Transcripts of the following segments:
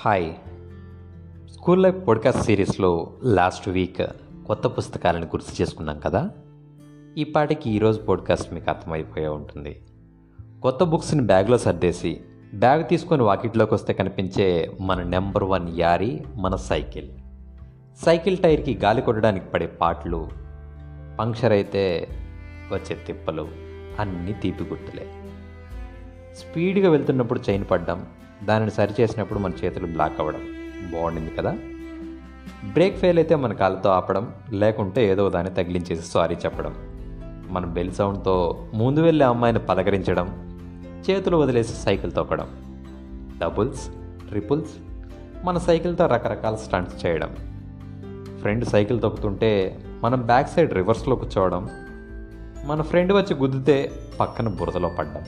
hi school life podcast సిరీస్లో last week కొత్త పుస్తకాలను గుర్తు చేసుకున్నాం కదా ఈ పాటికి ఈరోజు పాడ్కాస్ట్ మీకు అర్థమైపోయే ఉంటుంది కొత్త బుక్స్ని బ్యాగ్లో సర్దేసి బ్యాగ్ తీసుకొని వాకిట్లోకి వస్తే కనిపించే మన నెంబర్ వన్ యారీ మన సైకిల్ సైకిల్ టైర్కి గాలి కొట్టడానికి పడే పాటలు పంక్చర్ అయితే వచ్చే తిప్పలు అన్నీ తీపి గుర్తులే స్పీడ్గా వెళ్తున్నప్పుడు చైన్ పడ్డం దానిని సరి చేసినప్పుడు మన చేతులు బ్లాక్ అవ్వడం బాగుండింది కదా బ్రేక్ ఫెయిల్ అయితే మన కాళ్ళతో ఆపడం లేకుంటే ఏదో దాన్ని తగిలించేసి సారీ చెప్పడం మన బెల్ సౌండ్తో ముందు వెళ్ళే అమ్మాయిని పలకరించడం చేతులు వదిలేసి సైకిల్ తొక్కడం డబుల్స్ ట్రిపుల్స్ మన సైకిల్తో రకరకాల స్టంట్స్ చేయడం ఫ్రెండ్ సైకిల్ తొక్కుతుంటే మనం బ్యాక్ సైడ్ రివర్స్లో కూర్చోవడం మన ఫ్రెండ్ వచ్చి గుద్దితే పక్కన బురదలో పడ్డం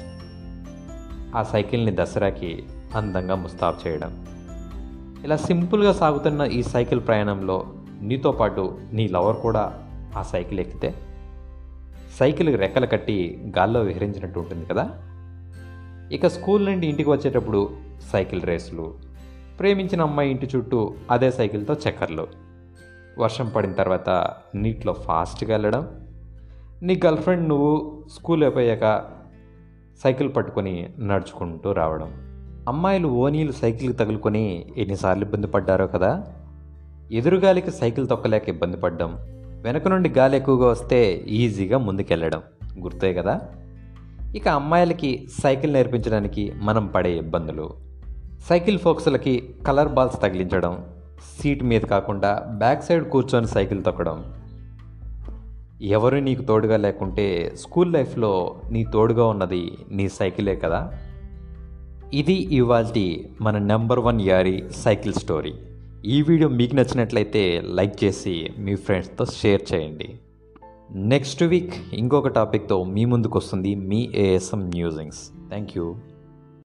ఆ సైకిల్ని దసరాకి అందంగా ముస్తాబు చేయడం ఇలా సింపుల్గా సాగుతున్న ఈ సైకిల్ ప్రయాణంలో నీతో పాటు నీ లవర్ కూడా ఆ సైకిల్ ఎక్కితే సైకిల్ రెక్కలు కట్టి గాల్లో విహరించినట్టు ఉంటుంది కదా ఇక స్కూల్ నుండి ఇంటికి వచ్చేటప్పుడు సైకిల్ రేసులు ప్రేమించిన అమ్మాయి ఇంటి చుట్టూ అదే సైకిల్తో చక్కర్లు వర్షం పడిన తర్వాత నీటిలో ఫాస్ట్గా వెళ్ళడం నీ గర్ల్ ఫ్రెండ్ నువ్వు స్కూల్ అయిపోయాక సైకిల్ పట్టుకొని నడుచుకుంటూ రావడం అమ్మాయిలు ఓనీలు సైకిల్కి తగులుకొని ఎన్నిసార్లు ఇబ్బంది పడ్డారో కదా ఎదురుగాలికి సైకిల్ తొక్కలేక ఇబ్బంది పడ్డం వెనక నుండి గాలి ఎక్కువగా వస్తే ఈజీగా ముందుకెళ్ళడం గుర్తే కదా ఇక అమ్మాయిలకి సైకిల్ నేర్పించడానికి మనం పడే ఇబ్బందులు సైకిల్ ఫోక్స్లకి కలర్ బాల్స్ తగిలించడం సీట్ మీద కాకుండా బ్యాక్ సైడ్ కూర్చొని సైకిల్ తొక్కడం ఎవరు నీకు తోడుగా లేకుంటే స్కూల్ లైఫ్లో నీ తోడుగా ఉన్నది నీ సైకిలే కదా ఇది ఇవాల్టి మన నెంబర్ వన్ యారీ సైకిల్ స్టోరీ ఈ వీడియో మీకు నచ్చినట్లయితే లైక్ చేసి మీ ఫ్రెండ్స్తో షేర్ చేయండి నెక్స్ట్ వీక్ ఇంకొక టాపిక్తో మీ ముందుకు వస్తుంది మీ ఏఎస్ఎం మ్యూజింగ్స్ థ్యాంక్ యూ